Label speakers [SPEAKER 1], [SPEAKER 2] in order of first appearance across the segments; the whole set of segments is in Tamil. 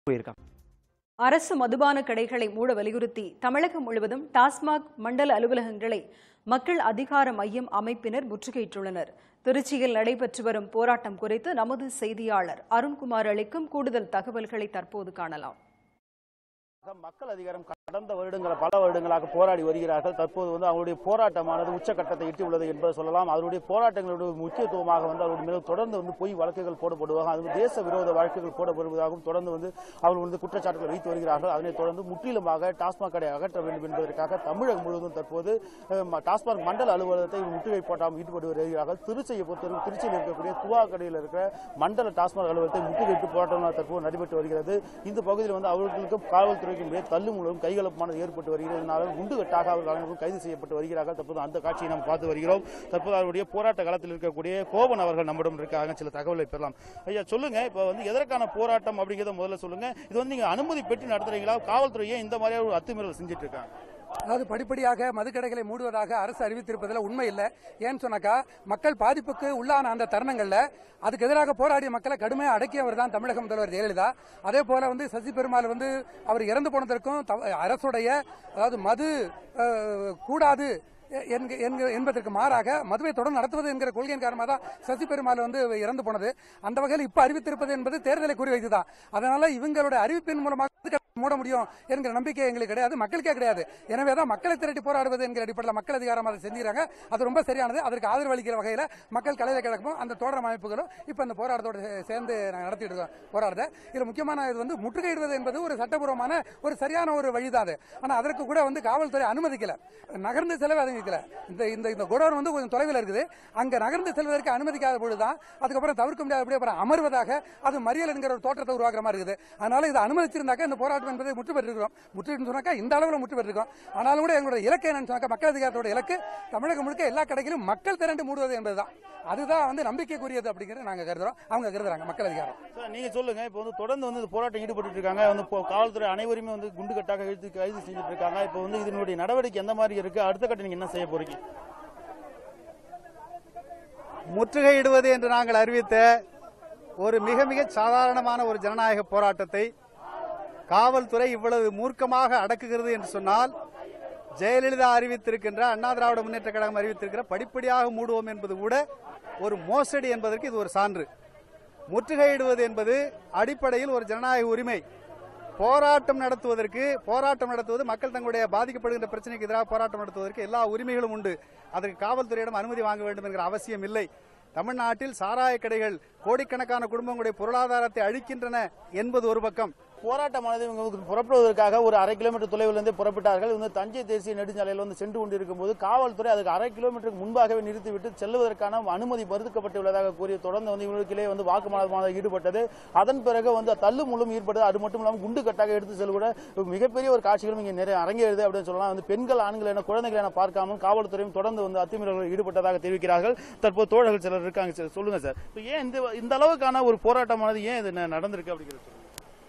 [SPEAKER 1] போயிருக்காங்க
[SPEAKER 2] அரசு மதுபான கடைகளை மூட வலியுறுத்தி தமிழகம் முழுவதும் டாஸ்மாக் மண்டல அலுவலகங்களை மக்கள் அதிகார மையம் அமைப்பினர் முற்றுகையிட்டுள்ளனர் திருச்சியில் நடைபெற்று வரும் போராட்டம் குறித்து நமது செய்தியாளர் அருண்குமார் அளிக்கும் கூடுதல் தகவல்களை தற்போது காணலாம்
[SPEAKER 3] மக்கள் அதிகாரம் கடந்த வருடங்கள் பல வருடங்களாக போராடி வருகிறார்கள் தற்போது வந்து அவருடைய போராட்டமானது உச்சக்கட்டத்தை எட்டியுள்ளது என்பதை சொல்லலாம் அதனுடைய போராட்டங்களுடைய முக்கியத்துவமாக வந்து அவருடைய மேலும் தொடர்ந்து வந்து பொய் வழக்குகள் போடப்படுவாங்க அது தேச விரோத வழக்குகள் போடப்படுவதாகவும் தொடர்ந்து வந்து அவர்கள் வந்து குற்றச்சாட்டுகள் வைத்து வருகிறார்கள் அதனைத் தொடர்ந்து முற்றிலுமாக டாஸ்மாக் கடை அகற்ற வேண்டும் என்பதற்காக தமிழகம் முழுவதும் தற்போது அஹ், ம- டாஸ்மாக் மண்டல அலுவலகத்தை முற்றுகை போட்டாமல் ஈடுபட்டு வருகிறார்கள் திருச்சியை பொறுத்தவரை திருச்சியில் இருக்கக்கூடிய துவா கடையில் இருக்கிற மண்டல டாஸ்மாக் அலுவலகத்தை முற்றுகையிட்டு போராட்டம் தற்போது நடைபெற்று வருகிறது இந்த பகுதியில் வந்து அவர்களுக்கும் காவல்துறைக்கும் இடையே தள்ளு மூலம் கைகலப்பானது ஏற்பட்டு வருகிறது இதனால் குண்டுகட்டாக அவர்கள் அனைவரும் கைது செய்யப்பட்டு வருகிறார்கள் தற்போது அந்த காட்சியை நாம் பார்த்து வருகிறோம் தற்போது அவருடைய போராட்ட காலத்தில் இருக்கக்கூடிய கோபன் அவர்கள் நம்மிடம் இருக்காங்க சில தகவலை பெறலாம் ஐயா சொல்லுங்க இப்போ வந்து எதற்கான போராட்டம் அப்படிங்கிறத முதல்ல சொல்லுங்க இது வந்து நீங்க அனுமதி பெற்று நடத்துறீங்களா காவல்துறையே இந்த மாதிரியான ஒரு அத்துமீறல் செஞ்சுட்டு இருக்காங்க
[SPEAKER 4] அதாவது படிப்படியாக மதுக்கடைகளை மூடுவதாக அரசு அறிவித்திருப்பதில் உண்மை இல்லை ஏன்னு சொன்னாக்கா மக்கள் பாதிப்புக்கு உள்ளான அந்த தருணங்கள்ல அதுக்கு எதிராக போராடிய மக்களை கடுமையாக அடக்கியவர் தான் தமிழக முதல்வர் ஜெயலலிதா அதே போல வந்து சசி பெருமாள் வந்து அவர் இறந்து போனதற்கும் தவ- அரசுடைய அதாவது மது அஹ், கூடாது என்க- என்க- என்பதற்கு மாறாக மதுவை தொடர்ந்து நடத்துவது என்கிற கொள்கையின் காரணமாக தான் சசி பெருமாள் வந்து இறந்து போனது அந்த வகையில் இப்ப அறிவித்திருப்பது என்பது தேர்தலை குறிவைத்துதான் அதனால இவங்களுடைய அறிவிப்பின் மூலமாக மூட முடியும் என்கிற நம்பிக்கை எங்களுக்கு கிடையாது மக்களுக்கே கிடையாது எனவே தான் மக்களை திரட்டி போராடுவது என்கிற அடிப்படையில் மக்கள் அதிகாரம் அதை செஞ்சுறாங்க அது ரொம்ப சரியானது அதற்கு ஆதரவு அளிக்கிற வகையில் மக்கள் கலையில கிழக்கும் அந்த தொடர் அமைப்புகளும் இப்போ இந்த போராட்டத்தோடு சே- சேர்ந்து நாங்கள் நடத்திட்டு இருக்கோம் போராடுறத இதில் முக்கியமான இது வந்து முற்றுகையிடுவது என்பது ஒரு சட்டபூர்வமான ஒரு சரியான ஒரு வழிதான் அது ஆனால் அதற்கு கூட வந்து காவல்துறை அனுமதிக்கல நகர்ந்து செலவு அனுமதிக்கல இந்த இந்த இந்த குடோன் வந்து கொஞ்சம் தொலைவில் இருக்குது அங்க நகர்ந்து செல்வதற்கு அனுமதிக்காத பொழுதுதான் அதுக்கப்புறம் தவிர்க்க முடியாத அப்புறம் அமர்வதாக அது மறியல் என்கிற ஒரு தோற்றத்தை உருவாக்குற மாதிரி இருக்குது அதனால இதை அனுமதிச்சிருந்தாக்க இந்த போராட்டம் என்பதை முற்று பெற்றிருக்கிறோம் முற்று சொன்னாக்கா இந்த அளவில் முற்று பெற்றிருக்கோம் ஆனாலும் கூட எங்களுடைய இலக்கு என்னன்னு சொன்னாக்கா மக்கள் அதிகாரத்தோட இலக்கு தமிழகம் முழுக்க எல்லா கடைகளிலும் மக்கள் திரண்டு மூடுவது என்பதுதான் அதுதான் வந்து நம்பிக்கைக்குரியது அப்படிங்கிறத நாங்க கருதுறோம் அவங்க கருதுறாங்க மக்கள் அதிகாரம்
[SPEAKER 3] சார் நீங்க சொல்லுங்க இப்போ வந்து தொடர்ந்து வந்து இந்த போராட்டம் ஈடுபட்டு இருக்காங்க வந்து இப்போ காவல்துறை அனைவருமே வந்து குண்டு கட்டாக இழுத்து கைது செஞ்சுட்டு இருக்காங்க இப்போ வந்து இதனுடைய நடவடிக்கை எந்த மாதிரி இருக்கு அடுத்த கட்ட நீங்க என்ன செய்ய போறீங்க
[SPEAKER 5] முற்றுகையிடுவது என்று நாங்கள் அறிவித்த ஒரு மிக மிக சாதாரணமான ஒரு ஜனநாயக போராட்டத்தை காவல்துறை இவ்வளவு மூர்க்கமாக அடக்குகிறது என்று சொன்னால் ஜெயலலிதா அறிவித்திருக்கின்ற அண்ணா திராவிட முன்னேற்ற கழகம் அறிவித்திருக்கிற படிப்படியாக மூடுவோம் என்பது கூட ஒரு மோசடி என்பதற்கு இது ஒரு சான்று முற்றுகையிடுவது என்பது அடிப்படையில் ஒரு ஜனநாயக உரிமை போராட்டம் நடத்துவதற்கு போராட்டம் நடத்துவது மக்கள் தங்களுடைய பாதிக்கப்படுகின்ற பிரச்சனைக்கு எதிராக போராட்டம் நடத்துவதற்கு எல்லா உரிமைகளும் உண்டு அதற்கு காவல்துறையிடம் அனுமதி வாங்க வேண்டும் என்கிற அவசியம் இல்லை தமிழ்நாட்டில் சாராய கடைகள் கோடிக்கணக்கான குடும்பங்களுடைய பொருளாதாரத்தை அழிக்கின்றன என்பது ஒரு பக்கம்
[SPEAKER 3] போராட்டமானது இவங்க வந்து புறப்படுவதற்காக ஒரு அரை கிலோமீட்டர் தொலைவில் இருந்து புறப்பட்டார்கள் வந்து தஞ்சை தேசிய நெடுஞ்சாலையில் வந்து சென்று கொண்டிருக்கும் போது காவல்துறை அதுக்கு அரை கிலோமீட்டருக்கு முன்பாகவே நிறுத்திவிட்டு செல்வதற்கான அனுமதி மறுக்கப்பட்டுள்ளதாக கூறிய தொடர்ந்து வந்து இவர்களுக்கிலே வந்து வாக்குமூலமாக ஈடுபட்டது அதன் பிறகு வந்து தள்ளு முள்ளும் ஈடுபட்டது அது மட்டும் இல்லாமல் குண்டு கட்டாக எடுத்து செல்வத மிகப்பெரிய ஒரு காட்சிகளும் இங்கே நிறைய அரங்கேறுது அப்படின்னு சொல்லலாம் வந்து பெண்கள் ஆண்கள் என குழந்தைகள் என பார்க்காமல் காவல்துறையும் தொடர்ந்து வந்து அத்துமீறல்களில் ஈடுபட்டதாக தெரிவிக்கிறார்கள் தற்போது தோழர்கள் சிலர் இருக்காங்க சார் சொல்லுங்க சார் இப்போ ஏன் இந்த இந்த அளவுக்கான ஒரு போராட்டமானது ஏன் இது ந- நடந்திருக்கு அப்படிங்கிறது சொல்லுங்க.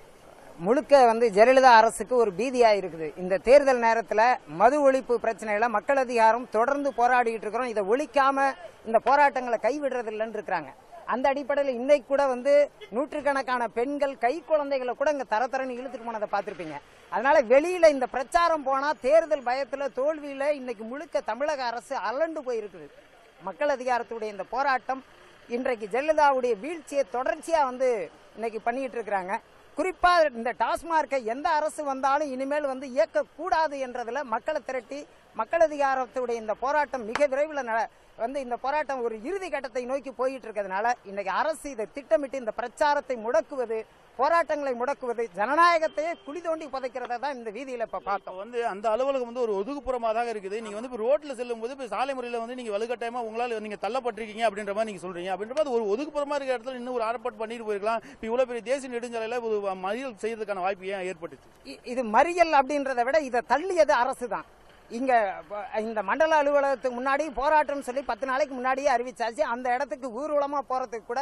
[SPEAKER 6] முழுக்க வந்து ஜெயலலிதா அரசுக்கு ஒரு பீதியா இருக்குது இந்த தேர்தல் நேரத்துல மது ஒழிப்பு பிரச்சனையில மக்கள் அதிகாரம் தொடர்ந்து போராடிட்டு இருக்கிறோம் இதை ஒழிக்காம இந்த போராட்டங்களை கைவிடுறது இல்லைன்னு இருக்கிறாங்க அந்த அடிப்படையில் இன்னைக்கு கூட வந்து நூற்றுக்கணக்கான பெண்கள் கை குழந்தைகளை கூட இங்க தர தரன்னு இழுத்துட்டு போனதை பார்த்திருப்பீங்க அதனால வெளியில இந்த பிரச்சாரம் போனா தேர்தல் பயத்துல தோல்வியில இன்னைக்கு முழுக்க தமிழக அரசு அலண்டு போயிருக்குது மக்கள் அதிகாரத்துடைய இந்த போராட்டம் இன்றைக்கு ஜெயலலிதாவுடைய வீழ்ச்சியை தொடர்ச்சியா வந்து இன்னைக்கு பண்ணிட்டு இருக்கிறாங்க குறிப்பா இந்த டாஸ்மார்க்கை எந்த அரசு வந்தாலும் இனிமேல் வந்து இயக்கக்கூடாது என்றதுல மக்களை திரட்டி மக்கள் அதிகாரத்துடைய இந்த போராட்டம் மிக விரைவில் நட- வந்து இந்த போராட்டம் ஒரு இறுதி கட்டத்தை நோக்கி போயிட்டு இருக்கிறதுனால இன்னைக்கு அரசு இதை திட்டமிட்டு இந்த பிரச்சாரத்தை முடக்குவது போராட்டங்களை முடக்குவது ஜனநாயகத்தையே குழி தோண்டி புதைக்கிறத தான் இந்த வீதியில இப்ப பார்த்தோம்
[SPEAKER 3] இப்போ வந்து அந்த அலுவலகம் வந்து ஒரு ஒதுக்குப்புறமாக தான் இருக்குது நீங்க வந்து இப்போ ரோட்ல செல்லும் போது இப்போ சாலை முறையில் வந்து நீங்க வலுக்கட்டாயமா உங்களால நீங்க தள்ளப்பட்டிருக்கீங்க அப்படின்ற மாதிரி நீங்க சொல்றீங்க அப்படின்ற மாதிரி ஒரு ஒதுக்குப்புறமா இருக்கிற இடத்துல இன்னும் ஒரு ஆர்ப்பாட் பண்ணிட்டு போயிருக்கலாம் இப்போ இவ்வளவு பெரிய தேசிய நெடுஞ்சாலையில ஒரு மறியல் செய்யறதுக்கான வாய்ப்பு ஏன் ஏற்பட்டுச்சு
[SPEAKER 6] இ- இது மறியல் அப்படின்றத விட இதை தள்ளியது அரசு தான் இங்க ப- இந்த மண்டல அலுவலகத்துக்கு முன்னாடி போராட்டம்னு சொல்லி பத்து நாளைக்கு முன்னாடியே அறிவிச்சாச்சு அந்த இடத்துக்கு ஊர்வலமா போறதுக்கு கூட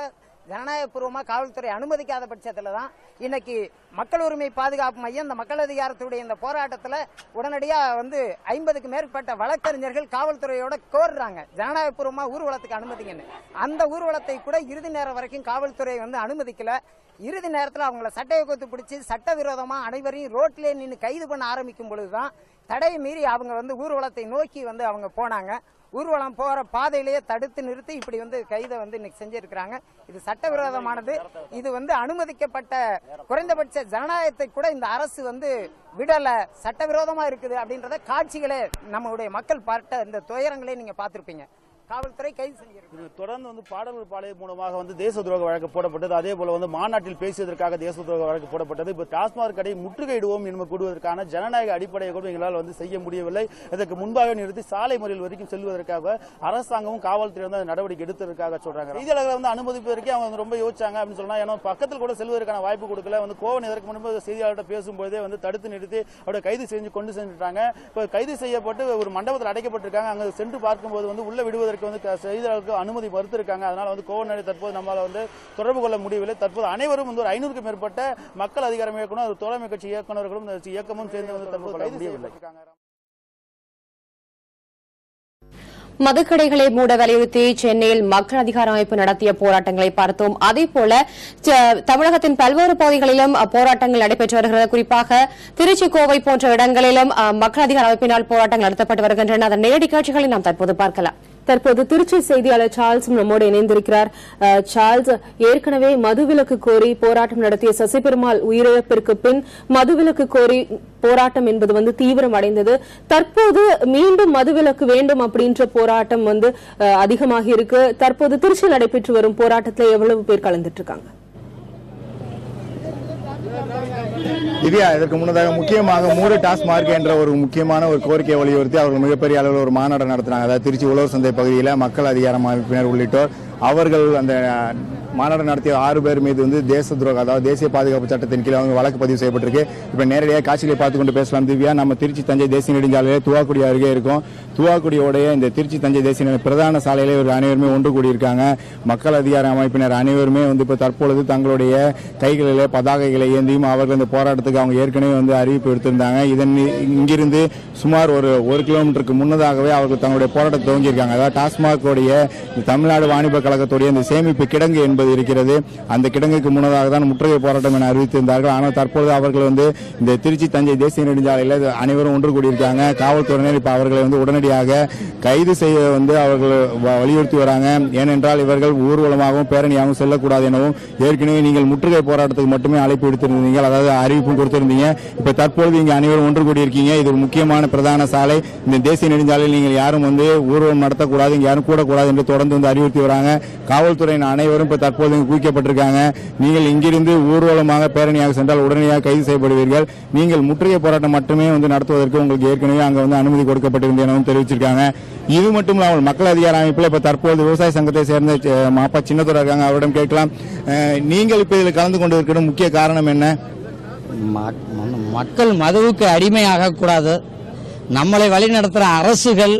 [SPEAKER 6] ஜனநாயகபூர்வமாக காவல்துறை அனுமதிக்காத பட்சத்தில் தான் இன்னைக்கு மக்கள் உரிமை பாதுகாப்பு மையம் இந்த மக்கள் அதிகாரத்துடைய இந்த போராட்டத்தில் உடனடியாக வந்து ஐம்பதுக்கு மேற்பட்ட வழக்கறிஞர்கள் காவல்துறையோட கோர்றாங்க ஜனநாயகபூர்வமாக ஊர்வலத்துக்கு அனுமதிங்கன்னு அந்த ஊர்வலத்தை கூட இறுதி நேரம் வரைக்கும் காவல்துறை வந்து அனுமதிக்கல இறுதி நேரத்தில் அவங்கள சட்டையை கொத்து பிடிச்சி சட்டவிரோதமாக அனைவரையும் ரோட்லேயே நின்று கைது பண்ண ஆரம்பிக்கும் பொழுது தான் தடையை மீறி அவங்க வந்து ஊர்வலத்தை நோக்கி வந்து அவங்க போனாங்க ஊர்வலம் போற பாதையிலேயே தடுத்து நிறுத்தி இப்படி வந்து கைதை வந்து இன்னைக்கு செஞ்சிருக்கிறாங்க இது சட்டவிரோதமானது இது வந்து அனுமதிக்கப்பட்ட குறைந்தபட்ச ஜனநாயகத்தை கூட இந்த அரசு வந்து விடல சட்டவிரோதமா இருக்குது அப்படின்றத காட்சிகளே நம்மளுடைய மக்கள் பார்த்த இந்த துயரங்களே நீங்க பார்த்திருப்பீங்க காவல்துறை கைது செஞ்சிருக்கு
[SPEAKER 3] இது தொடர்ந்து வந்து பாடல்கள் பாலை மூலமாக வந்து தேச துரோக வழக்கு போடப்பட்டது அதே போல வந்து மாநாட்டில் பேசியதற்காக தேச துரோக வழக்கு போடப்பட்டது இப்போ டாஸ்மாக் கடை முற்றுகையிடுவோம் என்பது கூடுவதற்கான ஜனநாயக அடிப்படையை கூட எங்களால் வந்து செய்ய முடியவில்லை இதற்கு முன்பாக நிறுத்தி சாலை மறியல் வரைக்கும் செல்வதற்காக அரசாங்கமும் காவல்துறை வந்து அந்த நடவடிக்கை எடுத்ததற்காக சொல்றாங்க செய்தியாளர்களை வந்து அனுமதிப்பதற்கே அவங்க வந்து ரொம்ப யோசிச்சாங்க அப்படின்னு சொன்னா ஏன்னா பக்கத்தில் கூட செல்வதற்கான வாய்ப்பு கொடுக்கல வந்து கோவன் இதற்கு முன்பு செய்தியாளர்கிட்ட பேசும்போதே வந்து தடுத்து நிறுத்தி அவரை கைது செஞ்சு கொண்டு சென்றுட்டாங்க இப்போ கைது செய்யப்பட்டு ஒரு மண்டபத்தில் அடைக்கப்பட்டிருக்காங்க அங்க சென்று பார்க்கும்போது வந்து உள்ள விடுவதற்கு வந்து க- செய்தியாளர்களுக்கு அனுமதி மறுத்திருக்காங்க அதனால வந்து கோவனரை தற்போது நம்மளால வந்து தொடர்பு கொள்ள முடியவில்லை தற்போது அனைவரும் வந்து ஒரு ஐநூறுக்கும் மேற்பட்ட மக்கள் அதிகாரம் இயக்குனர் ஒரு தோழமை கட்சி இயக்குநர்களும் இந்த இயக்கமும் சேர்ந்து வந்து தற்போது கைது செய்யப்பட்டிருக்காங்க
[SPEAKER 1] மதுக்கடைகளை மூட வலியுறுத்தி சென்னையில் மக்கள் அதிகார அமைப்பு நடத்திய போராட்டங்களை பார்த்தோம் அதேபோல ச- தமிழகத்தின் பல்வேறு பகுதிகளிலும் அ, போராட்டங்கள் நடைபெற்று வருகிறது குறிப்பாக திருச்சி கோவை போன்ற இடங்களிலும் அ, மக்கள் அதிகார அமைப்பினால் போராட்டங்கள் நடத்தப்பட்டு வருகின்றன அதன் நேரடி காட்சிகளை நாம் தற்போது பார்க்கலாம்
[SPEAKER 7] தற்போது திருச்சி செய்தியாளர் சார்ல்ஸ் நம்மோடு இணைந்திருக்கிறார் அஹ், சார்ல்ஸ் ஏற்கனவே மதுவிலக்கு கோரி போராட்டம் நடத்திய சசிபெருமாள் உயிரிழப்பிற்கு பின் மதுவிலக்கு கோரி போராட்டம் என்பது வந்து தீவிரம் அடைந்தது தற்போது மீண்டும் மதுவிலக்கு வேண்டும் அப்படின்ற போராட்டம் வந்து அஹ், அதிகமாகி இருக்கு தற்போது திருச்சி நடைபெற்று வரும் போராட்டத்தில் எவ்வளவு பேர் கலந்துட்டு இருக்காங்க
[SPEAKER 8] திவ்யா இதற்கு முன்னதாக முக்கியமாக மூடு டாஸ்மார்க் என்ற ஒரு முக்கியமான ஒரு கோரிக்கையை வலியுறுத்தி அவர்கள் மிகப்பெரிய அளவில் ஒரு மாநாடு நடத்தினாங்க அதாவது திருச்சி உழவர் சந்தை பகுதியில் மக்கள் அதிகாரம் அமைப்பினர் உள்ளிட்டோர் அவர்கள் அந்த மாநாடு நடத்திய ஆறு பேர் மீது வந்து தேச துரோகம் அதாவது தேசிய பாதுகாப்பு சட்டத்தின் கீழ் அவங்க வழக்கு பதிவு செய்யப்பட்டிருக்கு இப்ப நேரடியாக காட்சிகளை பார்த்து கொண்டு பேசலாம் திவ்யா நம்ம திருச்சி தஞ்சை தேசிய நெடுஞ்சாலையில துவாக்குடி அருகே இருக்கும் துவாக்குடியோடைய இந்த திருச்சி தஞ்சை தேசிய நெடு- பிரதான சாலையிலே ஒரு அனைவருமே ஒன்று கூடியிருக்காங்க மக்கள் அதிகார அமைப்பினர் அனைவருமே வந்து இப்ப தற்பொழுது தங்களுடைய கைகளிலே பதாகைகளை ஏந்தியும் அவர்கள் இந்த போராட்டத்துக்கு அவங்க ஏற்கனவே வந்து அறிவிப்பு எடுத்திருந்தாங்க இதன் இங்கிருந்து சுமார் ஒரு ஒரு கிலோமீட்டருக்கு முன்னதாகவே அவர்கள் தங்களுடைய போராட்டத்தை துவங்கியிருக்காங்க அதாவது டாஸ்மாகோடைய இந்த தமிழ்நாடு வாணிப கழகத்துடைய இந்த சேமிப்பு கிடங்கு என்பது இருக்கிறது அந்த கிடங்குக்கு முன்னதாக தான் முற்றுகை போராட்டம் என அறிவித்திருந்தார்கள் ஆனால் தற்பொழுது அவர்கள் வந்து இந்த திருச்சி தஞ்சை தேசிய நெடுஞ்சாலையில் இது அனைவரும் ஒன்று கூடியிருக்காங்க காவல்துறையினர் இப்ப அவர்களை வந்து உடனடியாக கைது செய்ய வந்து அவர்கள் வ- வலியுறுத்தி வராங்க ஏனென்றால் இவர்கள் ஊர்வலமாகவும் பேரணியாகவும் செல்லக்கூடாது எனவும் ஏற்கனவே நீங்கள் முற்றுகை போராட்டத்துக்கு மட்டுமே அழைப்பு எடுத்திருந்தீங்க அதாவது அறிவிப்பும் கொடுத்திருந்தீங்க இப்ப தற்பொழுது இங்க அனைவரும் ஒன்று கூடியிருக்கீங்க இது ஒரு முக்கியமான பிரதான சாலை இந்த தேசிய நெடுஞ்சாலையில் நீங்கள் யாரும் வந்து ஊர்வலம் நடத்தக்கூடாது இங்க யாரும் கூடக்கூடாது என்று தொடர்ந்து வந்து அறிவுறுத்தி வராங்க காவல்துறையின் அனைவரும் இப்ப தற்போது இங்கு குவிக்கப்பட்டிருக்காங்க நீங்கள் இங்கிருந்து ஊர்வலமாக பேரணியாக சென்றால் உடனடியாக கைது செய்யப்படுவீர்கள் நீங்கள் முற்றுகை போராட்டம் மட்டுமே வந்து நடத்துவதற்கு உங்களுக்கு ஏற்கனவே அங்க வந்து அனுமதி கொடுக்கப்பட்டிருந்தது எனவும் தெரிவிச்சிருக்காங்க இது மட்டும் இல்லாமல் மக்கள் அதிகார அமைப்பில் இப்ப தற்போது விவசாய சங்கத்தை சேர்ந்த அஹ், மாப்பா சின்னத்துறை இருக்காங்க அவரிடம் கேட்கலாம் அஹ், நீங்கள் இப்ப இதில் கலந்து கொண்டு இருக்கிற முக்கிய காரணம் என்ன
[SPEAKER 9] மக்- ம- மக்கள் மதுவுக்கு அடிமையாக கூடாது நம்மளை வழிநடத்துகிற அரசுகள்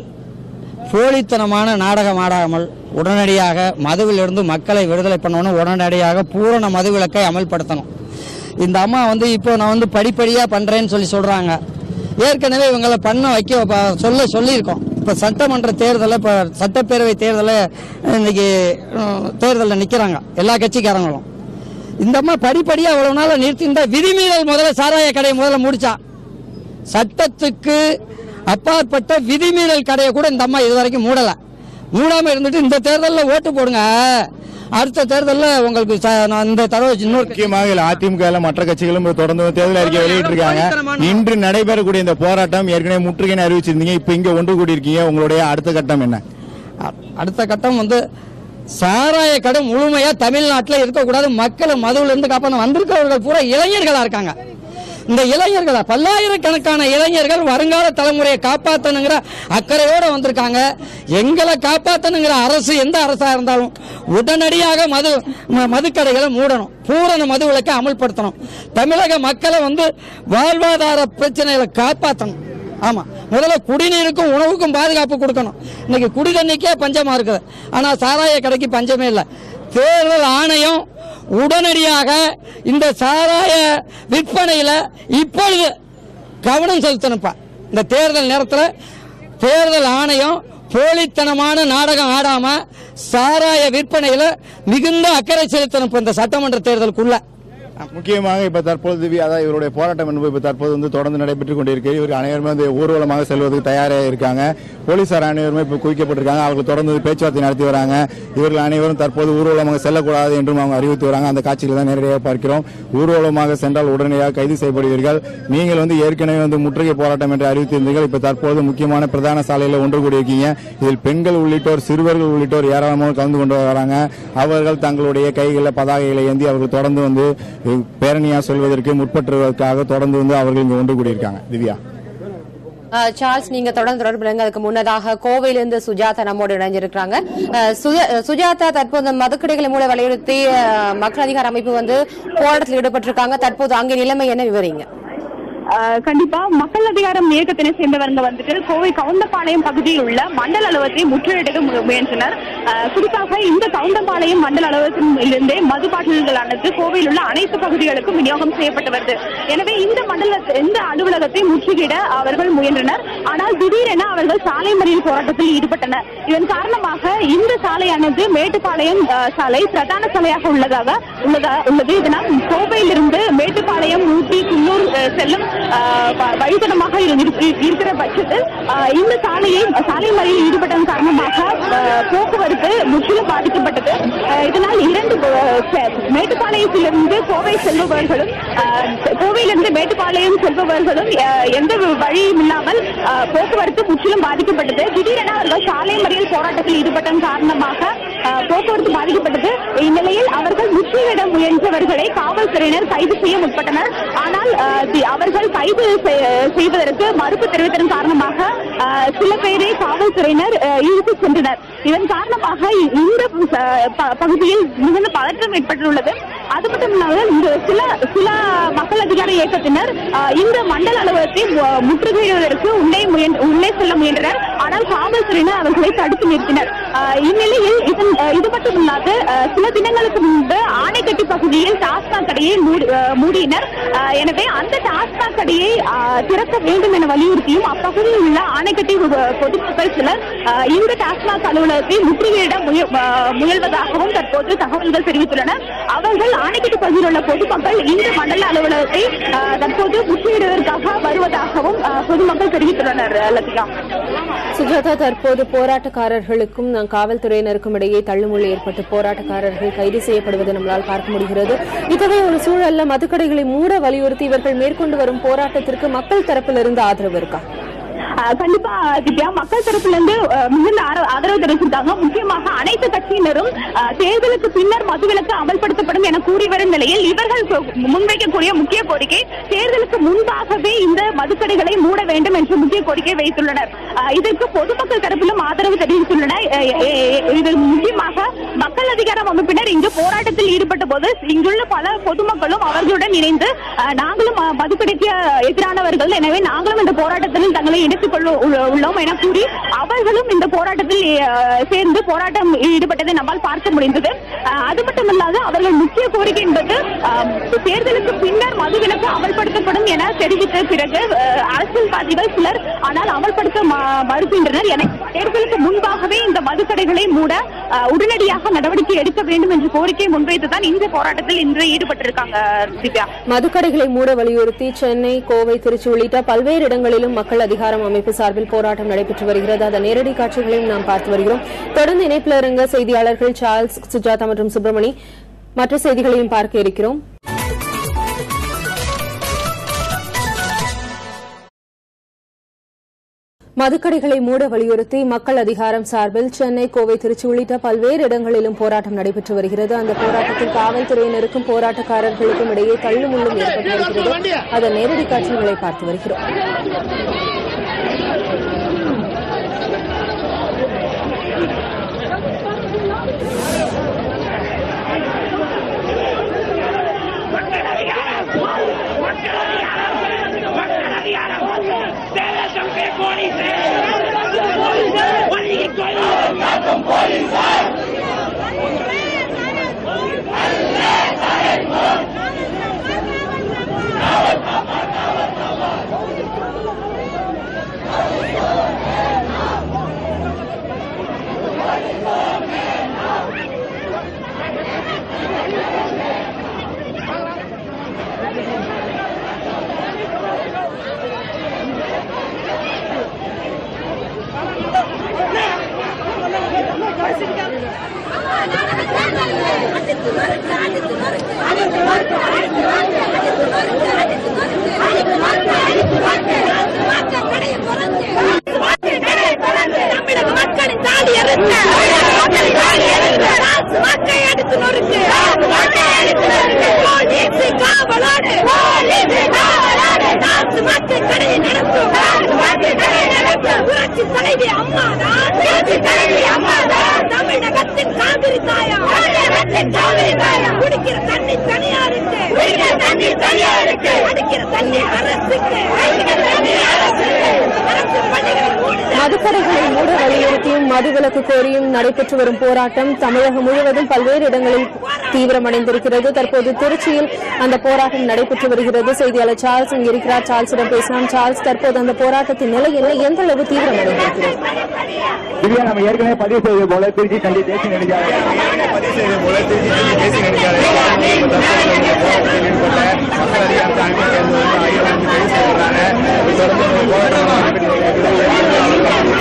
[SPEAKER 9] போலித்தனமான நாடகம் ஆடாமல் உடனடியாக மதுவிலிருந்து மக்களை விடுதலை பண்ணணும் உடனடியாக பூரண மதுவிலக்கை அமல்படுத்தணும் இந்த அம்மா வந்து இப்போ நான் வந்து படிப்படியாக பண்ணுறேன்னு சொல்லி சொல்கிறாங்க ஏற்கனவே இவங்களை பண்ண வைக்க ப- சொல்ல சொல்லியிருக்கோம் இப்போ சட்டமன்ற தேர்தலில் இப்போ சட்டப்பேரவை தேர்தலில் இன்னைக்கு தேர்தலில் நிற்கிறாங்க எல்லா கட்சிக்காரங்களும் இந்த அம்மா படிப்படியாக அவ்வளவு நாள் நிறுத்தியிருந்தா விதிமீறல் முதல்ல சாராய கடையை முதல்ல முடிச்சா சட்டத்துக்கு அப்பாற்பட்ட விதிமீறல் கடையை கூட இந்த அம்மா இதுவரைக்கும் மூடல மூடாம இருந்துட்டு இந்த தேர்தலில் ஓட்டு போடுங்க அடுத்த தேர்தலில் உங்களுக்கு ச- நான் இந்த தடவை இன்னொரு
[SPEAKER 8] முக்கியமாக இதில் அதிமுக ல மற்ற கட்சிகளும் தொடர்ந்து தேர்தல் அறிக்கை வெளியிட்டிருக்காங்க இன்று நடைபெறக்கூடிய இந்த போராட்டம் ஏற்கனவே முற்றுகைன்னு அறிவிச்சிருந்தீங்க இப்ப இங்க ஒன்று கூடியிருக்கீங்க உங்களுடைய அடுத்த கட்டம் என்ன
[SPEAKER 9] அ- அடுத்த கட்டம் வந்து சாராய கடை முழுமையா தமிழ்நாட்டில் இருக்கக்கூடாது மக்களை மதுவுல இருந்து காப்பாற்ற வந்திருக்கிறவர்கள் பூரா இளைஞர்களா இருக்காங்க இந்த இளைஞர்களா பல்லாயிரக்கணக்கான இளைஞர்கள் வருங்கால தலைமுறையை காப்பாற்றணுங்கிற அக்கறையோட வந்திருக்காங்க எங்களை காப்பாற்றணுங்கிற அரசு எந்த அரசா இருந்தாலும் உடனடியாக மது ம- மதுக்கடைகளை மூடணும் பூரண மது விலக்கை அமல்படுத்தணும் தமிழக மக்களை வந்து வாழ்வாதார பிரச்சனைகளை காப்பாற்றணும் ஆமா முதல்ல குடிநீருக்கும் உணவுக்கும் பாதுகாப்பு கொடுக்கணும் இன்னைக்கு குடி தண்ணிக்கே பஞ்சமா இருக்குது ஆனா சாராய கடைக்கு பஞ்சமே இல்லை தேர்தல் ஆணையம் உடனடியாக இந்த சாராய விற்பனையில இப்பொழுது கவனம் செலுத்தணும்ப்பா இந்த தேர்தல் நேரத்தில் தேர்தல் ஆணையம் போலித்தனமான நாடகம் ஆடாம சாராய விற்பனையில மிகுந்த அக்கறை செலுத்தணும் இப்ப இந்த சட்டமன்ற தேர்தலுக்குள்ள
[SPEAKER 8] முக்கியமாக இப்ப தற்போது திவ்யா அதாவது இவருடைய போராட்டம் என்பது இப்ப தற்போது வந்து தொடர்ந்து நடைபெற்றுக் கொண்டிருக்கு இவர் அனைவருமே வந்து ஊர்வலமாக செல்வதற்கு தயாராக இருக்காங்க போலீசார் அனைவருமே இப்ப குவிக்கப்பட்டிருக்காங்க அவர்கள் தொடர்ந்து பேச்சுவார்த்தை நடத்தி வராங்க இவர்கள் அனைவரும் தற்போது ஊர்வலமாக செல்லக்கூடாது என்றும் அவங்க அறிவித்து வராங்க அந்த காட்சிகளை தான் நேரடியாக பார்க்கிறோம் ஊர்வலமாக சென்றால் உடனடியாக கைது செய்யப்படுவீர்கள் நீங்கள் வந்து ஏற்கனவே வந்து முற்றுகை போராட்டம் என்று அறிவித்திருந்தீர்கள் இப்ப தற்போது முக்கியமான பிரதான சாலையில் ஒன்று கூடியிருக்கீங்க இதில் பெண்கள் உள்ளிட்டோர் சிறுவர்கள் உள்ளிட்டோர் ஏராளமாக கலந்து கொண்டு வராங்க அவர்கள் தங்களுடைய கைகளில் பதாகைகளை ஏந்தி அவர்கள் தொடர்ந்து வந்து பேரணியா சொல்வதற்கு முற்பட்டுவதற்காக தொடர்ந்து வந்து அவர்கள் இங்கு ஒன்று கூடியிருக்காங்க திவ்யா
[SPEAKER 1] அஹ், சார்ல்ஸ் நீங்க தொடர்ந்து தொடர்புங்க அதுக்கு முன்னதாக கோவையிலிருந்து சுஜாதா நம்மோடு இணைஞ்சிருக்காங்க அஹ், சுஜா- சுஜாதா தற்போது மதுக்கடைகளை மூட வலியுறுத்தி அஹ், மக்கள் அதிகார அமைப்பு வந்து போராட்டத்தில் ஈடுபட்டிருக்காங்க தற்போது அங்கே நிலைமை என்ன விவரிங்க
[SPEAKER 10] ஆஹ் கண்டிப்பா மக்கள் அதிகாரம் இயக்கத்தினை சேர்ந்தவங்க வந்துட்டு கோவை கவுண்டபாளையம் பகுதியில் உள்ள மண்டல அலுவலகத்தை முற்றுகையிட மு- முயன்றனர் ஆஹ் குறிப்பாக இந்த கவுண்டபாளையம் மண்டல அலுவலகத்திலிருந்தே மது பாட்டில்களானது கோவையில் உள்ள அனைத்து பகுதிகளுக்கும் விநியோகம் செய்யப்பட்டு வருது எனவே இந்த மண்டல இந்த அலுவலகத்தை முற்றுகையிட அவர்கள் முயன்றனர் ஆனால் திடீரென அவர்கள் சாலை மறியல் போராட்டத்தில் ஈடுபட்டனர் இதன் காரணமாக இந்த சாலையானது மேட்டுப்பாளையம் ஆஹ், சாலை பிரதான சாலையாக உள்ளதாக உள்ளதா உள்ளது இதனால் கோவையிலிருந்து மேட்டுப்பாளையம் ஊட்டி குன்னூர் ஆஹ், செல்லும் ஆஹ், வ- வழித்தடமாக இரு- இரு- இருக்கிற பட்சத்தில் ஆஹ், இந்த சாலையை சாலை மறியலில் ஈடுபட்டதன் காரணமாக ஆஹ், போக்குவரத்து முற்றிலும் பாதிக்கப்பட்டது ஆஹ், இதனால் இரண்டு ஆஹ், செ- மேட்டுப்பாளையத்திலிருந்து கோவை செல்பவர்களும் ஆஹ், கோவையிலிருந்து மேட்டுப்பாளையம் செல்பவர்களும் ஆஹ், எந்த வழியும் இல்லாமல் ஆஹ், போக்குவரத்து முற்றிலும் பாதிக்கப்பட்டது திடீரென அவர்கள் சாலை மறியல் போராட்டத்தில் ஈடுபட்டதன் காரணமாக ஆஹ், போக்குவரத்து பாதிக்கப்பட்டது இந்நிலையில் அவர்கள் முற்றுகையிட முயன்றவர்களை காவல்துறையினர் கைது செய்ய முற்பட்டனர் ஆனால் ஆஹ், தி- அவர்கள் கைது செய்- செய்வதற்கு மறுப்பு தெரிவித்ததன் காரணமாக ஆஹ், சில பேரை காவல்துறையினர் ஆஹ், இழுத்துச் சென்றனர் இதன் காரணமாக இ- இந்த ஆஹ், ப- பகுதியில் மிகுந்த பதற்றம் ஏற்பட்டுள்ளது அது மட்டும் இல்லாமல் இந்த சில சில மக்கள் அதிகார இயக்கத்தினர் ஆஹ், இந்த மண்டல அலுவலகத்தை மு- முற்றுகையிடுவதற்கு உள்ளே முயன்ற உள்ளே செல்ல முயன்றனர் ஆனால் காவல்துறையினர் அவர்களை தடுத்து நிறுத்தினர் ஆஹ், இந்நிலையில் இதன் ஆஹ், இது மட்டும் இல்லாது ஆஹ், சில தினங்களுக்கு முன்பு ஆணைக்கட்டி பகுதியில் டாஸ்மாக் கடையை மூடி- ஆஹ், மூடினர் ஆஹ், எனவே அந்த டாஸ்மாக் கடையை ஆஹ், திறக்க வேண்டும் என வலியுறுத்தியும் அப்பகுதியில் உள்ள ஆணைக்கட்டி பொ- பொதுமக்கள் சிலர் ஆஹ், இந்த டாஸ்மாக் அலுவலகத்தை முற்றுகையிட முய- ஆஹ், முயல்வதாகவும் தற்போது தகவல்கள் தெரிவித்துள்ளன அவர்கள் ஆணைக்கட்டி பகுதியில் உள்ள பொதுமக்கள் இந்த மண்டல அலுவலகத்தை ஆஹ், தற்போது முற்றுகையிடுவதற்காக வருவதாகவும் ஆஹ், பொதுமக்கள் தெரிவித்துள்ளனர் லத்திகா
[SPEAKER 7] சுஜாதா தற்போது போராட்டக்காரர்களுக்கும் நம் காவல்துறையினருக்கும் இடையே தள்ளுமுள்ளு ஏற்பட்டு போராட்டக்காரர்கள் கைது செய்யப்படுவதை நம்மளால் பார்க்க முடிகிறது இத்தகைய ஒரு சூழல்ல மதுக்கடைகளை மூட வலியுறுத்தி இவர்கள் மேற்கொண்டு வரும் போராட்டத்திற்கு மக்கள் தரப்பிலிருந்து ஆதரவு இருக்கா
[SPEAKER 10] ஆஹ் கண்டிப்பா திவ்யா மக்கள் தரப்புல இருந்து ஆஹ், மிகுந்த ஆர- ஆதரவு தெரிவிச்சிருக்காங்க முக்கியமாக அனைத்து கட்சியினரும் ஆஹ், தேர்தலுக்கு பின்னர் மதுவிலக்கு அமல்படுத்தப்படும் என கூறி வரும் நிலையில் இவர்கள் கொ- முன்வைக்கக்கூடிய முக்கிய கோரிக்கை தேர்தலுக்கு முன்பாகவே இந்த மதுக்கடைகளை மூட வேண்டும் என்ற முக்கிய கோரிக்கை வைத்துள்ளனர் ஆஹ், இதற்கு பொதுமக்கள் தரப்பிலும் ஆதரவு தெரிவித்துள்ளனர் ஆஹ், ஆஹ், இது முக்கியமாக மக்கள் அதிகாரம் அமைப்பினர் இங்கு போராட்டத்தில் ஈடுபட்ட போது இங்குள்ள பல பொதுமக்களும் அவர்களுடன் இணைந்து ஆஹ், நாங்களும் ஆஹ், மதுக்கடைக்கு எதிரானவர்கள் எனவே நாங்களும் இந்த போராட்டத்தில் தங்களை இணைத்துக் கொள்ள உள்ள- உள்ளோம் என கூறி அவர்களும் இந்த போராட்டத்தில் ஆஹ், சேர்ந்து போராட்டம் ஈடுபட்டதை நம்மால் பார்க்க முடிந்தது ஆஹ், அது மட்டுமல்லாது அவர்கள் முக்கிய கோரிக்கை என்பது ஆஹ், தேர்தலுக்கு பின்னர் மதுவிலக்கு அமல்படுத்தப்படும் என தெரிவித்த பிறகு ஆஹ், அரசியல்வாதிகள் சிலர் ஆனால் அமல்படுத்த ம- மறுக்கின்றனர் என தேர்தலுக்கு முன்பாகவே இந்த மதுக்கடைகளை மூட ஆஹ், உடனடியாக நடவடிக்கை எடுக்க வேண்டும் என்ற கோரிக்கையை முன்வைத்துதான் இந்த போராட்டத்தில் இன்று ஈடுபட்டிருக்காங்க திவ்யா
[SPEAKER 7] மதுக்கடைகளை மூட வலியுறுத்தி சென்னை கோவை திருச்சி உள்ளிட்ட பல்வேறு இடங்களிலும் மக்கள் அதிகாரம் அமைப்பு சார்பில் போராட்டம் நடைபெற்று வருகிறது அதன் நேரடி காட்சிகளையும் நாம் பார்த்து வருகிறோம் தொடர்ந்து இணைப்பில் இருங்க செய்தியாளர்கள் சார்ல்ஸ் சுஜாதா மற்றும் சுப்பிரமணி மற்ற செய்திகளையும் பார்க்க இருக்கிறோம் மதுக்கடைகளை மூட வலியுறுத்தி மக்கள் அதிகாரம் சார்பில் சென்னை கோவை திருச்சி உள்ளிட்ட பல்வேறு இடங்களிலும் போராட்டம் நடைபெற்று வருகிறது அந்த போராட்டத்தில் காவல்துறையினருக்கும் போராட்டக்காரர்களுக்கும் இடையே தள்ளுமுள்ளும் ஏற்பட்டு வருகிறது அதன் நேரடி காட்சிகளை பார்த்து வருகிறோம்
[SPEAKER 11] கடையை நடத்தும் புரட்சி தலைவி அம்மாதான் புரட்சி தலைவி அம்மாதான் தமிழகத்தின் காவிரி தாயம் தமிழகத்தின் காவிரி தாயம் குடிக்கிற தண்ணி தனியாருக்கு குடிக்கிற தண்ணி தனியாருக்கு அடிக்கிற தண்ணி அரசுக்கு அடிக்கிற தண்ணி அரசுக்கு அரசு பள்ளிகளை மூடுதல்
[SPEAKER 7] மதுக்கடைகளை மூட வலியுறுத்தியும் மதுவிலக்கு கோரியும் நடைபெற்று வரும் போராட்டம் தமிழகம் முழுவதும் பல்வேறு இடங்களில் தீவிரமடைந்திருக்கிறது தற்போது திருச்சியில் அந்த போராட்டம் நடைபெற்று வருகிறது செய்தியாளர் சார்ல்ஸ் இங்கு இருக்கிறார் சார்ல்ஸிடம் பேசலாம் சார்ல்ஸ் தற்போது அந்த போராட்டத்தின் நிலை என்ன எந்த அளவு தீவிரமடைந்திருக்கிறது
[SPEAKER 8] திவ்யா நம்ம ஏற்கனவே பதிவு செய்தது போல திருச்சி தண்டி தேசிய நெடுஞ்சாலை பதிவு செய்தது போல திருச்சி தண்டி தேசிய நெடுஞ்சாலை போராட்டத்தில் ஈடுபட்ட மக்கள் அதிகாரத்தை அனுப்பி சேர்ந்து வந்து ஆயிரம் வந்து கைது செய்யப்படுறாங்க இதை தொடர்ந்து ஒரு போராட்டம் நடைபெற்று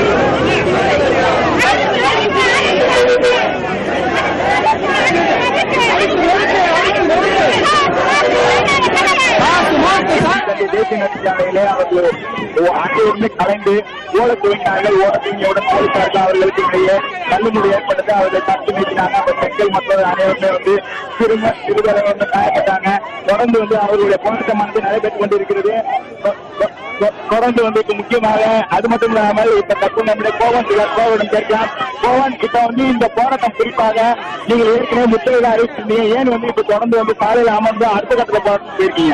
[SPEAKER 8] தண்டி தேசிய நெடுஞ்சாலையிலே அவர்கள் அனைவருமே கலைந்து ஓட துவங்கினார்கள் ஓட துவங்கியவுடன் போலீசார்கள் அவர்களுக்கு இடையே தள்ளுமுடி ஏற்பட்டது அவர்கள் தடுத்து நிறுத்தினாங்க அந்த பெண்கள் மற்ற அனைவருமே வந்து திரும்ப சிறுவரை வந்து காயப்பட்டாங்க தொடர்ந்து வந்து அவர்களுடைய போராட்டமானது நடைபெற்றுக் கொண்டிருக்கிறது தொ- தொ- தொ- தொடர்ந்து வந்து இப்ப முக்கியமாக அது மட்டும் இல்லாமல் இப்ப தப்பு நம்முடைய கோவன் சிலர் கோவனிடம் கேட்கலாம் கோவன் இப்ப வந்து இந்த போராட்டம் குறிப்பாக நீங்கள் ஏற்கனவே முத்திரையில அறிவிச்சிருந்தீங்க ஏன் வந்து இப்ப தொடர்ந்து வந்து சாலையில் அமர்ந்து அடுத்த கட்டத்தில் போராட்டம் போயிருக்கீங்க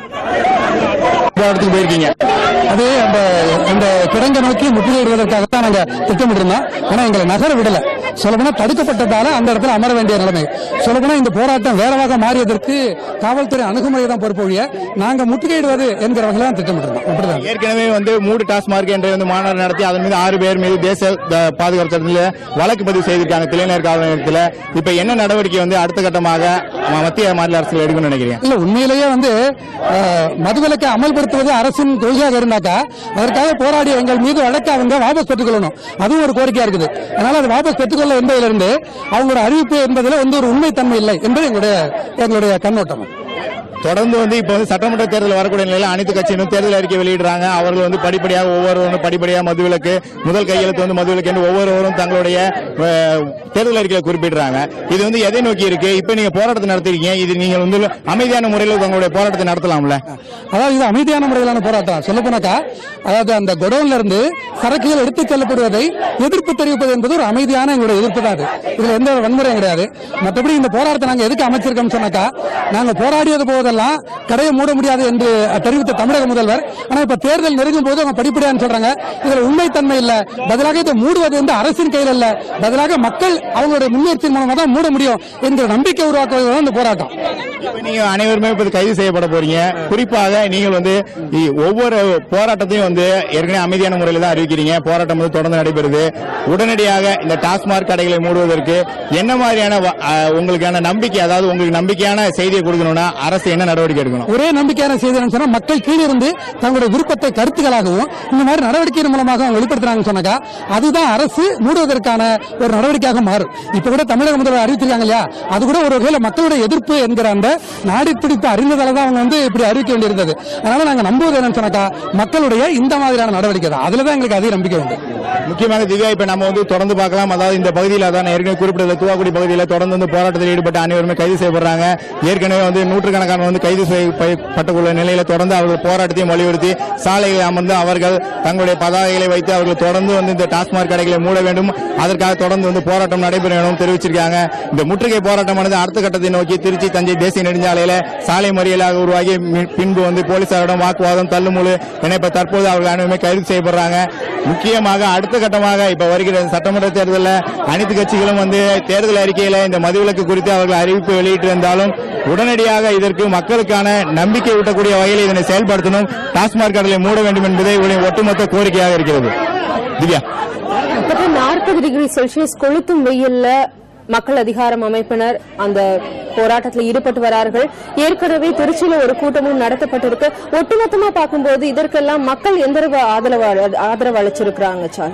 [SPEAKER 8] போராட்டத்துக்கு போயிருக்கீங்க
[SPEAKER 4] அது அந்த அந்த கிடங்கை நோக்கி முற்றுகையிடுவதற்காகத்தான் நாங்க திட்டமிட்டிருந்தோம் ஆனா எங்களை நகர விடல சொல்லப்போனா தடுக்கப்பட்டதால அந்த இடத்துல அமர வேண்டிய நிலைமை சொல்லப்போனா இந்த போராட்டம் வேறவாக மாறியதற்கு காவல்துறை அணுகுமுறை தான் பொறுப்பு ஒழிய நாங்க முற்றுகையிடுவது என்கிற வகையில தான் திட்டமிட்டிருந்தோம் அப்படிதான்
[SPEAKER 8] ஏற்கனவே வந்து மூடு டாஸ்மார்க் என்ற வந்து மாநாடு நடத்தி அதன் மீது ஆறு பேர் மீது தேச த- பாதுகாப்பு சட்டத்தில் வழக்கு பதிவு செய்திருக்காங்க திளைஞர் காவல் நிலையத்தில் இப்ப என்ன நடவடிக்கை வந்து அடுத்த கட்டமாக ம- மத்திய மாநில அரசுகள் எடுக்கணும்னு நினைக்கிறீங்க
[SPEAKER 4] இல்ல உண்மையிலேயே வந்து அஹ், மதுவிலக்கை அமல்படுத்துவது அரசின் கொள்கையாக இருந்தாக்கா அதற்காக போராடி எங்கள் மீது வழக்கு அவங்க வாபஸ் பெற்றுக்கொள்ளணும் அதுவும் ஒரு கோரிக்கையா இருக்குது அதனால அது வாபஸ் பெற்றுக்கொள்ள என்பதிலிருந்து அவங்களோட அறிவிப்பு என்பதில் வந்து ஒரு உண்மைத்தன்மை இல்லை என்பது எங்களுடைய எங்களுடைய கண்ணோட்டம்
[SPEAKER 8] தொடர்ந்து வந்து இப்ப வந்து சட்டமன்ற தேர்தல் வரக்கூடிய நிலையில அனைத்து கட்சியினரும் தேர்தல் அறிக்கை வெளியிடுறாங்க அவர்கள் வந்து படிப்படியாக ஒவ்வொருவரும் படிப்படியாக மதுவிலக்கு முதல் கையெழுத்து வந்து மதுவிலக்கு என்று ஒவ்வொருவரும் தங்களுடைய அஹ், தேர்தல் அறிக்கையில குறிப்பிடுறாங்க இது வந்து எதை நோக்கி இருக்கு இப்ப நீங்க போராட்டத்தை நடத்திருக்கீங்க இது நீங்க வந்து அமைதியான முறையில் உங்களுடைய போராட்டத்தை நடத்தலாம்ல
[SPEAKER 4] அதாவது இது அமைதியான முறையிலான போராட்டம் சொல்ல போனாக்கா அதாவது அந்த குடோன்ல இருந்து சரக்குகள் எடுத்துச் செல்லப்படுவதை எதிர்ப்பு தெரிவிப்பது என்பது ஒரு அமைதியான எங்களுடைய எதிர்ப்பு தான் அது இதுல எந்த ஒரு வன்முறையும் கிடையாது மற்றபடி இந்த போராட்டத்தை நாங்க எதுக்கு அமைச்சிருக்கோம் சொன்னாக்கா நாங்க போராடியது போதெல்லாம் கடையை மூட முடியாது என்று தெரிவித்த தமிழக முதல்வர் ஆனா இப்ப தேர்தல் நெருங்கும் போது அவங்க படிப்படியான்னு சொல்றாங்க இதுல உண்மைத்தன்மை இல்ல பதிலாக இதை மூடுவது வந்து அரசின் கையில் அல்ல பதிலாக மக்கள் அவங்களுடைய முன்னெச்சரிக்கை மூலமா தான் மூட முடியும் என்கிற நம்பிக்கை உருவாக்குவது தான் இந்த போராட்டம்
[SPEAKER 8] இப்ப நீங்க அனைவருமே இப்ப கைது செய்யப்பட போறீங்க குறிப்பாக நீங்கள் வந்து இ- ஒவ்வொரு போராட்டத்தையும் வந்து ஏற்கனவே அமைதியான முறையில் தான் அறிவிக்கிறீங்க போராட்டம் வந்து தொடர்ந்து நடைபெறுது உடனடியாக இந்த டாஸ்மாக் கடைகளை மூடுவதற்கு என்ன மாதிரியான வ- அ, உங்களுக்கான நம்பிக்கை அதாவது உங்களுக்கு நம்பிக்கையான செய்தியை கொடுக்கணும்னா அரசு என்ன நடவடிக்கை எடுக்கணும்
[SPEAKER 4] ஒரே நம்பிக்கையான செய்தி என்னன்னு சொன்னா மக்கள் கீழே இருந்து தங்களுடைய விருப்பத்தை கருத்துக்களாகவும் இந்த மாதிரி நடவடிக்கையின் மூலமாக அவங்க வெளிப்படுத்துறாங்கன்னு சொன்னாக்கா அதுதான் அரசு மூடுவதற்கான ஒரு நடவடிக்கையாக மாறும் இப்ப கூட தமிழக முதல்வர் அறிவிச்சிருக்காங்க இல்லையா அது கூட ஒரு வகையில மக்களுடைய எதிர்ப்பு என்கிற அந்த நாடி துடிப்பு அறிந்ததால தான் அவங்க வந்து இப்படி அறிவிக்க வேண்டியிருந்தது அதனால நாங்க நம்புவது என்னன்னு சொன்னாக்கா மக்களுடைய இந்த மாதிரியான நடவடிக்கை தான் அதுல தான் எங்களுக்கு அதிக நம்பிக்கை உண்டு
[SPEAKER 8] முக்கியமாக திவ்யா இப்ப நம்ம வந்து தொடர்ந்து பார்க்கலாம் அதாவது இந்த பகுதியில் அதான் ஏற்கனவே குறிப்பிட்டது தூவாக்குடி பகுதியில் தொடர்ந்து வந்து போராட்டத்தில் ஈடுபட்ட அனைவருமே கைது செய்யப்படுறாங்க ஏற்கனவே வந்து நூற்றுக்கணக்கான வந்து கைது செய்யப்பட்டுள்ள நிலையில தொடர்ந்து அவர்கள் போராட்டத்தையும் வலியுறுத்தி சாலைகளில் அமர்ந்து அவர்கள் தங்களுடைய பதாகைகளை வைத்து அவர்கள் தொடர்ந்து வந்து இந்த டாஸ்மாக் கடைகளை மூட வேண்டும் அதற்காக தொடர்ந்து வந்து போராட்டம் நடைபெற வேண்டும் தெரிவிச்சிருக்காங்க இந்த முற்றுகை போராட்டமானது அடுத்த கட்டத்தை நோக்கி திருச்சி தஞ்சை தேசிய நெடுஞ்சாலையில சாலை மறியலாக உருவாகி மி- பின்பு வந்து போலீசாரிடம் வாக்குவாதம் தள்ளுமுழு என இப்ப தற்போது அவர்கள் அனைவருமே கைது செய்யப்படுறாங்க முக்கியமாக அடுத்த கட்டமாக இப்ப வருகிற சட்டமன்ற தேர்தலில் அனைத்து கட்சிகளும் வந்து தேர்தல் அறிக்கையில இந்த மதுவிலக்கு குறித்து அவர்கள் அறிவிப்பு வெளியிட்டிருந்தாலும் உடனடியாக இதற்கு மக்களுக்கான நம்பிக்கை ஊட்டக்கூடிய வகையில் இதனை செயல்படுத்தணும் டாஸ்மாக் கடலை மூட வேண்டும் என்பதே இவருடைய ஒட்டுமொத்த கோரிக்கையாக இருக்கிறது திவ்யா
[SPEAKER 7] கிட்டத்தட்ட நாற்பது டிகிரி செல்சியஸ் கொளுத்தும் வெயில்ல மக்கள் அதிகாரம் அமைப்பினர் அந்த போராட்டத்தில் ஈடுபட்டு வரார்கள் ஏற்கனவே திருச்சியில ஒரு கூட்டமும் நடத்தப்பட்டிருக்கு ஒட்டுமொத்தமா பார்க்கும்போது இதற்கெல்லாம் மக்கள் எந்த அளவு ஆதரவு ஆதரவு அளிச்சிருக்கிறாங்க சார்ல்ஸ்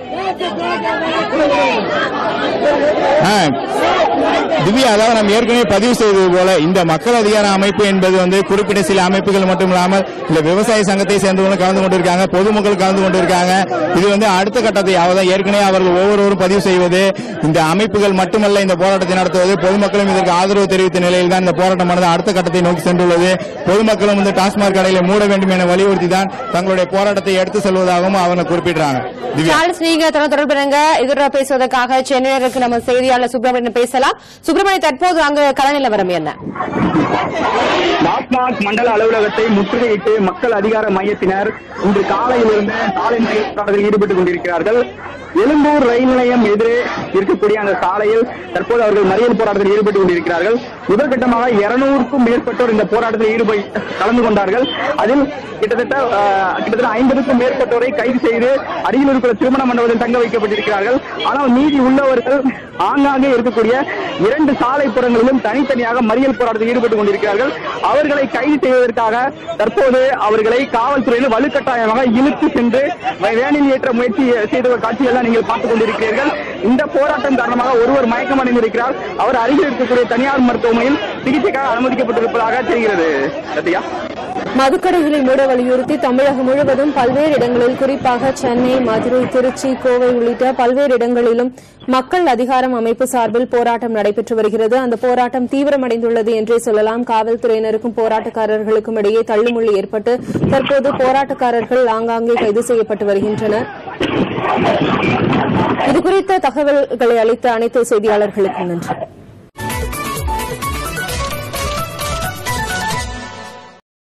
[SPEAKER 8] ஆ, திவ்யா அதாவது நம்ம ஏற்கனவே பதிவு செய்தது போல இந்த மக்கள் அதிகார அமைப்பு என்பது வந்து குறிப்பிட்ட சில அமைப்புகள் மட்டும் இல்லாமல் இந்த விவசாய சங்கத்தை சேர்ந்தவங்களும் கலந்து கொண்டிருக்காங்க பொதுமக்கள் கலந்து கொண்டிருக்காங்க இது வந்து அடுத்த கட்டத்தை அதாவது ஏற்கனவே அவர்கள் ஒவ்வொருவரும் பதிவு செய்வது இந்த அமைப்புகள் மட்டுமல்ல இந்த போராட்டத்தை நடத்துவது பொதுமக்களும் இதற்கு ஆதரவு தெரிவித்த நிலையில் தான் இந்த போராட்டமானது அடுத்த கட்டத்தை நோக்கி சென்றுள்ளது பொதுமக்களும் இந்த டாஸ்மாக் கடைகளை மூட வேண்டும் என வலியுறுத்தி தான் தங்களுடைய போராட்டத்தை எடுத்து செல்வதாகவும் அவங்க குறிப்பிடுறாங்க திவ்யா
[SPEAKER 1] சார்ல்ஸ் நீங்க தொடர்ந்து தொடர்புங்க எதிர பேசுவதற்காக சென்னையில் இருக்கு நம்ம செய்தியாளர் சுப்பிரமணியன் பேசலாம் சுப்பிரமணியன் தற்போது அங்கு கள நிலவரம் என்ன
[SPEAKER 12] டாஸ்மாக் மண்டல அலுவலகத்தை முற்றுகையிட்டு மக்கள் அதிகார மையத்தினர் இன்று காலையிலிருந்து சாலை மறியல் போராட்டத்தில் ஈடுபட்டுக் கொண்டிருக்கிறார்கள் எழும்பூர் ரயில் நிலையம் எதிரே இருக்கக்கூடிய அந்த சாலையில் தற்போது அவர்கள் மறியல் போராட்டத்தில் ஈடுபட்டுக் கொண்டிருக்கிறார்கள் முதற்கட்டமாக இருநூறுக்கும் மேற்பட்டோர் இந்த போராட்டத்தில் ஈடுபட்டு கலந்து கொண்டார்கள் அதில் கிட்டத்தட்ட அஹ், கிட்டத்தட்ட ஐம்பதுக்கும் மேற்பட்டோரை கைது செய்து அருகில் இருக்கிற திருமண மண்டபத்தில் தங்க வைக்கப்பட்டிருக்கிறார்கள் ஆனால் மீதி உள்ளவர்கள் ஆங்காங்கே இருக்கக்கூடிய இரண்டு சாலைப்புறங்களிலும் தனித்தனியாக மறியல் போராட்டத்தில் ஈடுபட்டுக் கொண்டிருக்கிறார்கள் அவர்களை கைது செய்வதற்காக தற்போது அவர்களை காவல்துறையில் வலுக்கட்டாயமாக இழுத்து சென்று வேனில் ஏற்ற முயற்சி செய்த ஒரு காட்சியெல்லாம் நீங்கள் பார்த்துக் கொண்டிருக்கிறீர்கள் இந்த போராட்டம் காரணமாக ஒருவர் மயக்கம் அடைந்திருக்கிறார் அவர் அருகில் இருக்கக்கூடிய தனியார் மருத்துவமனையில் சிகிச்சைக்காக அனுமதிக்கப்பட்டிருப்பதாக தெரிகிறது சத்யா
[SPEAKER 7] மதுக்கடைகளை மூட வலியுறுத்தி தமிழகம் முழுவதும் பல்வேறு இடங்களில் குறிப்பாக சென்னை மதுரை திருச்சி கோவை உள்ளிட்ட பல்வேறு இடங்களிலும் மக்கள் அதிகாரம் அமைப்பு சார்பில் போராட்டம் நடைபெற்று வருகிறது அந்த போராட்டம் தீவிரமடைந்துள்ளது என்றே சொல்லலாம் காவல்துறையினருக்கும் போராட்டக்காரர்களுக்கும் இடையே தள்ளுமுள்ளி ஏற்பட்டு தற்போது போராட்டக்காரர்கள் ஆங்காங்கே கைது செய்யப்பட்டு வருகின்றனர் இதுகுறித்த தகவல்களை அளித்த அனைத்து செய்தியாளர்களுக்கும் நன்றி